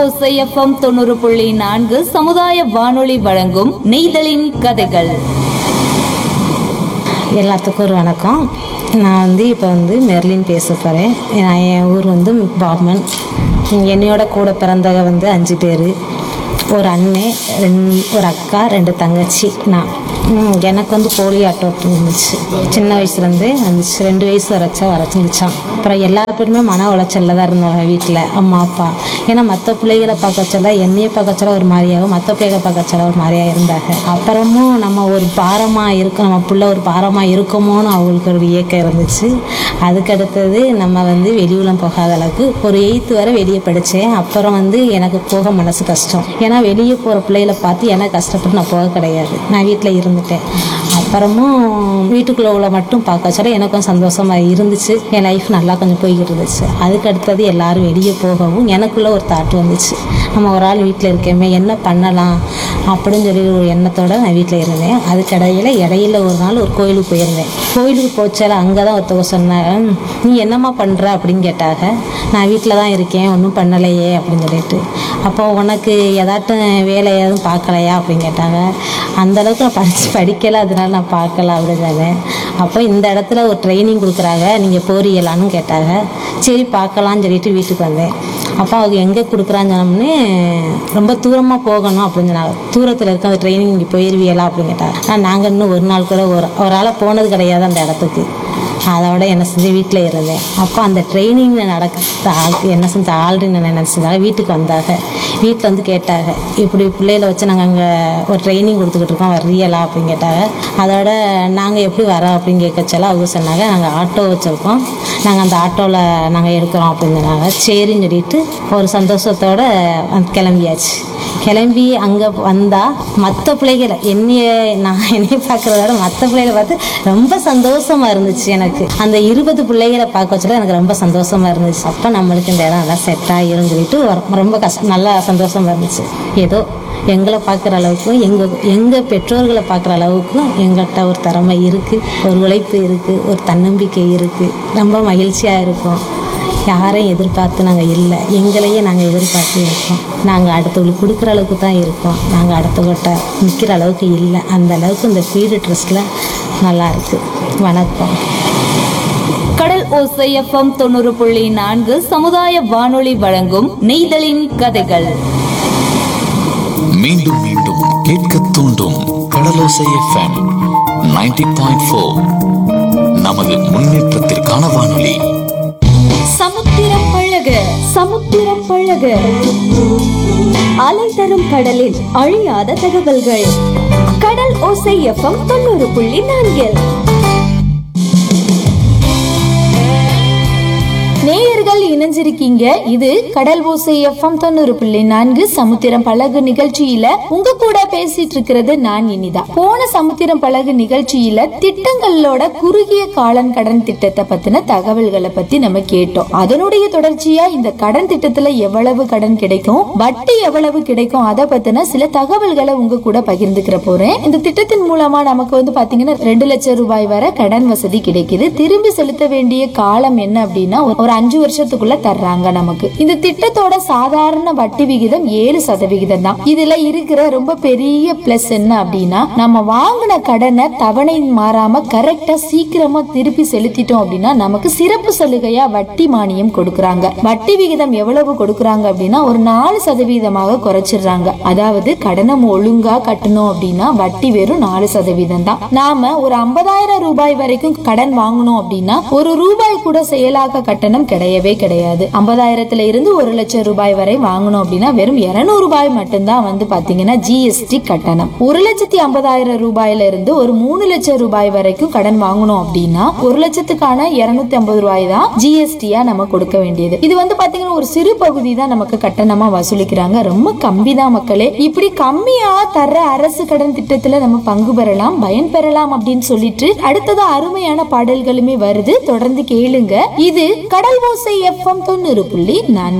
ஓசை எஃப்எம் தொண்ணூறு புள்ளி நான்கு சமுதாய வானொலி வழங்கும் நெய்தலின் கதைகள் எல்லாத்துக்கும் ஒரு வணக்கம் நான் வந்து இப்போ வந்து மெர்லின் பேச போகிறேன் நான் என் ஊர் வந்து பாப்மன் என்னையோட கூட பிறந்தவங்க வந்து அஞ்சு பேர் ஒரு அண்ணன் ரெண்டு ஒரு அக்கா ரெண்டு தங்கச்சி நான் ம், எனக்கு வந்து போலியோ அட்டோட் இருந்துச்சு சின்ன வயசுலேருந்து வந்துச்சு ரெண்டு வயசு வரைச்சா வரைச்சிருச்சான் அப்புறம் எல்லா பேருமே மன உளைச்சலில் தான் இருந்தாங்க வீட்டில் அம்மா அப்பா ஏன்னா மற்ற பிள்ளைகளை பார்க்க சொல்ல என்னையை பார்க்க சொல்ல ஒரு மாதிரியாகவும் மற்ற பிள்ளைகளை பார்க்க சொல்ல ஒரு மாதிரியா இருந்தாங்க அப்புறமும் நம்ம ஒரு பாரமாக இருக்கும் நம்ம பிள்ளை ஒரு பாரமாக இருக்குமோன்னு அவங்களுக்கு ஒரு இயக்கம் இருந்துச்சு அதுக்கு அடுத்தது நம்ம வந்து வெளியூலம் போகாத அளவுக்கு ஒரு எயித்து வரை வெளியே படித்தேன் அப்புறம் வந்து எனக்கு போக மனசு கஷ்டம் ஏன்னா வெளியே போகிற பிள்ளைகளை பார்த்து எனக்கு கஷ்டப்பட்டு நான் போக கிடையாது நான் வீட்டில் இருந்துட்டேன் அப்புறமும் வீட்டுக்குள்ளே உள்ள மட்டும் பார்க்க சொல்ல எனக்கும் சந்தோஷமாக இருந்துச்சு என் லைஃப் நல்லா கொஞ்சம் போய்கிட்டு இருந்துச்சு அதுக்கு அடுத்தது எல்லாரும் வெளியே போகவும் எனக்குள்ள ஒரு தாட் வந்துச்சு நம்ம ஒரு ஆள் வீட்டில் இருக்கேமே என்ன பண்ணலாம் அப்படின்னு சொல்லி ஒரு எண்ணத்தோட நான் வீட்டில் இருந்தேன் அதுக்கு இடையில இடையில ஒரு நாள் ஒரு கோயிலுக்கு போயிருந்தேன் கோயிலுக்கு போச்சால அங்கே தான் ஒருத்தவங்க சொன்னாங்க நீ என்னம்மா பண்ணுற அப்படின்னு கேட்டாங்க நான் வீட்டில் தான் இருக்கேன் ஒன்றும் பண்ணலையே அப்படின்னு சொல்லிட்டு அப்போ உனக்கு ஏதாட்டும் வேலை எதுவும் பார்க்கலையா அப்படின்னு கேட்டாங்க அந்த அளவுக்கு நான் படிச்சு படிக்கலை அதனால நான் பார்க்கல அப்படின்னு சொன்னேன் அப்போ இந்த இடத்துல ஒரு ட்ரைனிங் கொடுக்குறாங்க நீங்கள் போறீங்களான்னு கேட்டாங்க சரி பார்க்கலான்னு சொல்லிட்டு வீட்டுக்கு வந்தேன் அப்போ அவங்க எங்கே கொடுக்குறான்னு சொன்னோம்னே ரொம்ப தூரமாக போகணும் அப்படின்னு சொன்னாங்க தூரத்தில் இருக்க அந்த ட்ரைனிங் இங்கே போயிருவியலா அப்படின்னு கேட்டாங்க ஆனால் நாங்கள் இன்னும் ஒரு நாள் கூட ஒரு ஒரு ஆளாக போனது கிடையாது அந்த இடத்துக்கு அதோட என்ன செஞ்சு வீட்டில் இருந்தேன் அப்போ அந்த ட்ரைனிங் நடக்க ஆள் என்ன செஞ்ச ஆல்ரெடி நான் நினச்சதாக வீட்டுக்கு வந்தாங்க வீட்டில் வந்து கேட்டாங்க இப்படி பிள்ளைகளை வச்சு நாங்கள் அங்கே ஒரு ட்ரைனிங் கொடுத்துக்கிட்டு இருக்கோம் வர்றீங்களா அப்படின்னு கேட்டாங்க அதோட நாங்கள் எப்படி வரோம் அப்படின்னு கேட்கச்சால அவங்க சொன்னாங்க நாங்கள் ஆட்டோ வச்சுருக்கோம் நாங்கள் அந்த ஆட்டோவில் நாங்கள் எடுக்கிறோம் அப்படின்னு சொன்னாங்க சரின்னு சொல்லிட்டு ஒரு சந்தோஷத்தோட வந்து கிளம்பியாச்சு கிளம்பி அங்கே வந்தால் மற்ற பிள்ளைகளை என்னைய நான் என்னைய பார்க்குறத விட மற்ற பிள்ளைகளை பார்த்து ரொம்ப சந்தோஷமாக இருந்துச்சு எனக்கு அந்த இருபது பிள்ளைகளை பார்க்க வச்சுல எனக்கு ரொம்ப சந்தோஷமாக இருந்துச்சு அப்போ நம்மளுக்கு இந்த இடம் நல்லா செட் ஆகிரும் சொல்லிட்டு ஒரு- ரொம்ப கஷ்டம் நல்லா சந்தோஷமாக இருந்துச்சு ஏதோ எங்களை பார்க்குற அளவுக்கும் எங்கள் எங்கள் பெற்றோர்களை பார்க்குற அளவுக்கும் எங்கள்கிட்ட ஒரு திறமை இருக்குது ஒரு உழைப்பு இருக்குது ஒரு தன்னம்பிக்கை இருக்குது ரொம்ப மகிழ்ச்சியாக இருக்கும் யாரையும் எதிர்பார்த்து நாங்கள் இல்லை எங்களையே நாங்கள் எதிர்பார்த்து இருக்கோம் நாங்கள் அடுத்தவங்களுக்கு கொடுக்குற அளவுக்கு தான் இருக்கோம் நாங்கள் அடுத்தவங்கள்ட்ட நிற்கிற அளவுக்கு இல்லை அந்த அளவுக்கு இந்த பீடு ட்ரெஸ்ஸில் நல்லா இருக்குது வணக்கம் கடல் ஓசை எஃப்எம் தொண்ணூறு புள்ளி நான்கு சமுதாய வானொலி வழங்கும் நெய்தலின் கதைகள் மீண்டும் மீண்டும் கேட்க தூண்டும் கடலோசை எஃப்எம் 90.4 பாயிண்ட் ஃபோர் நமது முன்னேற்றத்திற்கான வானொலி சமுத்திரம் பழக சமுத்திரம் பழக அலை தரும் கடலில் அழியாத தகவல்கள் கடல் ஓசை எஃப்எம் தொண்ணூறு புள்ளி நான்கில் நேயர்கள் இணைஞ்சிருக்கீங்க இது கடல் ஓசை எஃப்எம் தொண்ணூறு புள்ளி நான்கு சமுத்திரம் பழகு நிகழ்ச்சியில உங்க கூட பேசிட்டு இருக்கிறது நான் இனிதா போன சமுத்திரம் பழகு நிகழ்ச்சியில திட்டங்களோட குறுகிய காலன் கடன் திட்டத்தை பத்தின தகவல்களை பத்தி நம்ம கேட்டோம் அதனுடைய தொடர்ச்சியா இந்த கடன் திட்டத்துல எவ்வளவு கடன் கிடைக்கும் வட்டி எவ்வளவு கிடைக்கும் அதை பத்தின சில தகவல்களை உங்க கூட பகிர்ந்துக்கிற போறேன் இந்த திட்டத்தின் மூலமா நமக்கு வந்து பாத்தீங்கன்னா ரெண்டு லட்சம் ரூபாய் வரை கடன் வசதி கிடைக்குது திரும்பி செலுத்த வேண்டிய காலம் என்ன அப்படின்னா ஒரு அஞ்சு வருஷத்துக்குள்ள தர்றாங்க நமக்கு இந்த திட்டத்தோட சாதாரண வட்டி விகிதம் ஏழு சதவிகிதம் தான் இதுல இருக்கிற ரொம்ப பெரிய பிளஸ் என்ன அப்படின்னா நம்ம வாங்கின கடனை தவணை மாறாம கரெக்டா சீக்கிரமா திருப்பி செலுத்திட்டோம் அப்படின்னா நமக்கு சிறப்பு சலுகையா வட்டி மானியம் கொடுக்கறாங்க வட்டி விகிதம் எவ்வளவு கொடுக்கறாங்க அப்படின்னா ஒரு நாலு சதவீதமாக குறைச்சிடுறாங்க அதாவது கடனை நம்ம ஒழுங்கா கட்டணும் அப்படின்னா வட்டி வெறும் நாலு சதவீதம் தான் நாம ஒரு ஐம்பதாயிரம் ரூபாய் வரைக்கும் கடன் வாங்கணும் அப்படின்னா ஒரு ரூபாய் கூட செயலாக்க கட்டணம் கிடையவே கிடையாது ஐம்பதாயிரத்துல இருந்து ஒரு லட்சம் ரூபாய் வரை வாங்கணும் அப்படின்னா வெறும் இருநூறு ரூபாய் மட்டும்தான் வந்து பாத்தீங்கன்னா ஜிஎஸ்டி கட்டணம் ஒரு லட்சத்தி ஐம்பதாயிரம் ரூபாயில இருந்து ஒரு மூணு லட்சம் ரூபாய் வரைக்கும் கடன் வாங்கணும் அப்படின்னா ஒரு லட்சத்துக்கான இருநூத்தி ஐம்பது ரூபாய் தான் ஜிஎஸ்டியா நம்ம கொடுக்க வேண்டியது இது வந்து பாத்தீங்கன்னா ஒரு சிறு பகுதி தான் நமக்கு கட்டணமா வசூலிக்கிறாங்க ரொம்ப கம்மி தான் மக்களே இப்படி கம்மியா தர்ற அரசு கடன் திட்டத்துல நம்ம பங்கு பெறலாம் பயன் பெறலாம் அப்படின்னு சொல்லிட்டு அடுத்ததா அருமையான பாடல்களுமே வருது தொடர்ந்து கேளுங்க இது கடல் ஓசை எஃப்எம் தொண்ணூறு புள்ளி நான்கு